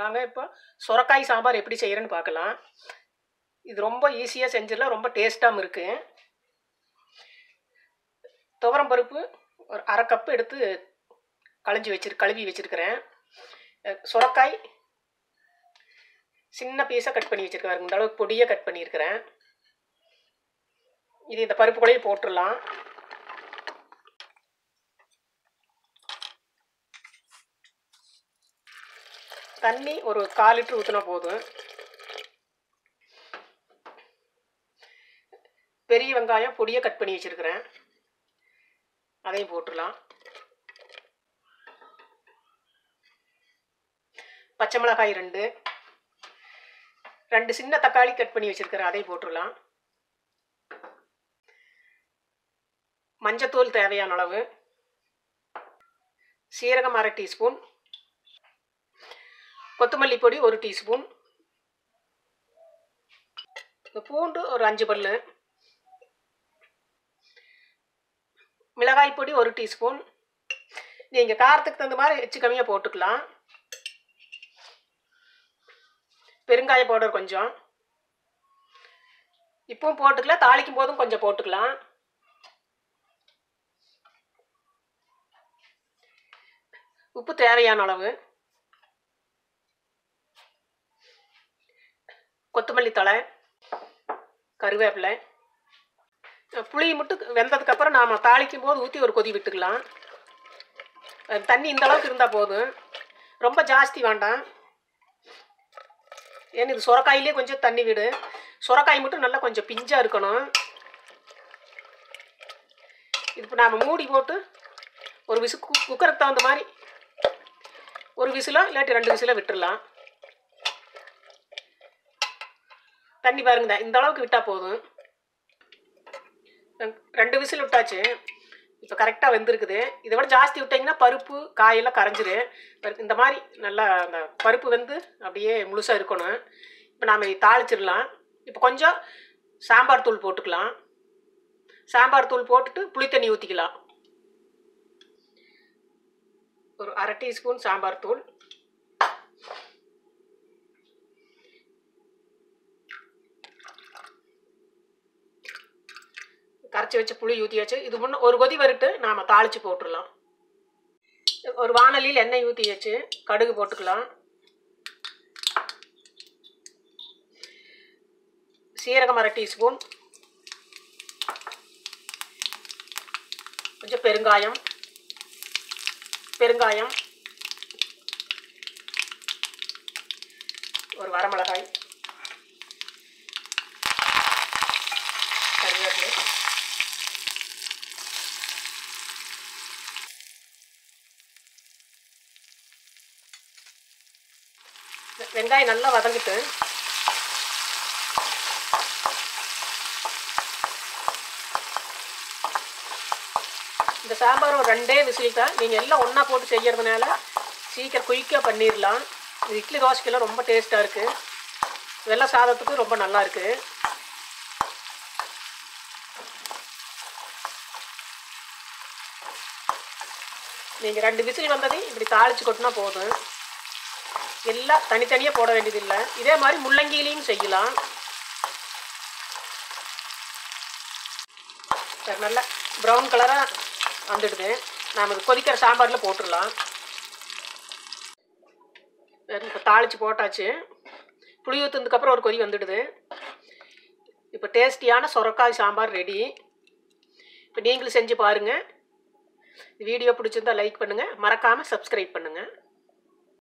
வாங்க இப்போ சுரக்காய் சாம்பார் எப்படி செய்கிறேன்னு பார்க்கலாம் இது ரொம்ப ஈஸியாக செஞ்சிடலாம் ரொம்ப டேஸ்ட்டாகவும் இருக்குது துவரம் பருப்பு ஒரு அரை கப்பு எடுத்து களைஞ்சி வச்சிரு கழுவி வச்சுருக்கிறேன் சுரக்காய் சின்ன பீஸாக கட் பண்ணி வச்சுருக்கேன் இந்த அளவுக்கு பொடியாக கட் பண்ணியிருக்கிறேன் இது இந்த பருப்புக்குள்ளேயே போட்டுடலாம் தண்ணி ஒரு கால் லிட்டர் ஊற்றினா போதும் பெரிய வெங்காயம் பொடியாக கட் பண்ணி வச்சுருக்கிறேன் அதையும் போட்டுடலாம் பச்சை மிளகாய் ரெண்டு ரெண்டு சின்ன தக்காளி கட் பண்ணி வச்சுருக்கிறேன் அதையும் போட்டுடலாம் மஞ்சத்தூள் தேவையான அளவு சீரகம் அரை டீஸ்பூன் கொத்தமல்லி பொடி ஒரு டீஸ்பூன் பூண்டு ஒரு அஞ்சு பல் மிளகாய் பொடி ஒரு டீஸ்பூன் நீங்கள் காரத்துக்கு தகுந்த மாதிரி எச்சு கம்மியாக போட்டுக்கலாம் பெருங்காய பவுடர் கொஞ்சம் இப்பவும் போட்டுக்கலாம் தாளிக்கும் போதும் கொஞ்சம் போட்டுக்கலாம் உப்பு தேவையான அளவு கொத்தமல்லி தழை கருவேப்பிலை புளி மட்டும் வெந்ததுக்கப்புறம் நாம் தாளிக்கும் போது ஊற்றி ஒரு கொதி விட்டுக்கலாம் தண்ணி இந்த அளவுக்கு இருந்தால் போதும் ரொம்ப ஜாஸ்தி வேண்டாம் ஏன்னா இது சுரக்காயிலே கொஞ்சம் தண்ணி விடு சுரக்காய் மட்டும் நல்லா கொஞ்சம் பிஞ்சாக இருக்கணும் இது இப்போ நாம் மூடி போட்டு ஒரு விசு கு குக்கருக்கு தகுந்த மாதிரி ஒரு விசிலோ இல்லாட்டி ரெண்டு விசிலோ விட்டுடலாம் தண்ணி பாருங்க இந்த அளவுக்கு விட்டால் போதும் ரெண்டு விசில் விட்டாச்சு இப்போ கரெக்டாக வெந்திருக்குது இதை விட ஜாஸ்தி விட்டிங்கன்னா பருப்பு காயெல்லாம் கரைஞ்சிரு இந்த மாதிரி நல்லா அந்த பருப்பு வந்து அப்படியே முழுசாக இருக்கணும் இப்போ நாம் தாளிச்சிடலாம் இப்போ கொஞ்சம் சாம்பார் தூள் போட்டுக்கலாம் சாம்பார் தூள் போட்டுட்டு புளித்தண்ணி ஊற்றிக்கலாம் ஒரு அரை டீஸ்பூன் சாம்பார் தூள் கரைச்சி வச்ச புளி ஊற்றியாச்சு இது முன்ன ஒரு கொதி வரட்டு நாம் தாளித்து போட்டுடலாம் ஒரு வானலியில் எண்ணெய் ஊற்றியாச்சு கடுகு போட்டுக்கலாம் சீரகம் அரை டீஸ்பூன் கொஞ்சம் பெருங்காயம் பெருங்காயம் ஒரு வரமிளகாய் கருவேப்பிலை வெங்காயம் நல்லா வதங்கிட்டு இந்த சாம்பார் ஒரு ரெண்டே விசில் தான் நீங்கள் எல்லாம் ஒன்றா போட்டு செய்யறதுனால சீக்கிரம் குயிக்காக பண்ணிடலாம் இது இட்லி தோசைக்கெல்லாம் ரொம்ப டேஸ்ட்டாக இருக்குது வெள்ளை சாதத்துக்கு ரொம்ப நல்லா இருக்குது நீங்கள் ரெண்டு விசில் வந்ததையும் இப்படி தாளித்து கொட்டினா போதும் எல்லாம் தனித்தனியாக போட வேண்டியதில்லை இதே மாதிரி முள்ளங்கியிலையும் செய்யலாம் சரி நல்லா ப்ரௌன் கலராக வந்துடுது நாம் இது கொதிக்கிற சாம்பாரில் போட்டுடலாம் இப்போ தாளித்து போட்டாச்சு புளி ஊற்றுனதுக்கப்புறம் ஒரு கொதி வந்துடுது இப்போ டேஸ்டியான சொரக்காய் சாம்பார் ரெடி இப்போ நீங்களும் செஞ்சு பாருங்கள் வீடியோ பிடிச்சிருந்தா லைக் பண்ணுங்கள் மறக்காமல் சப்ஸ்கிரைப் பண்ணுங்கள்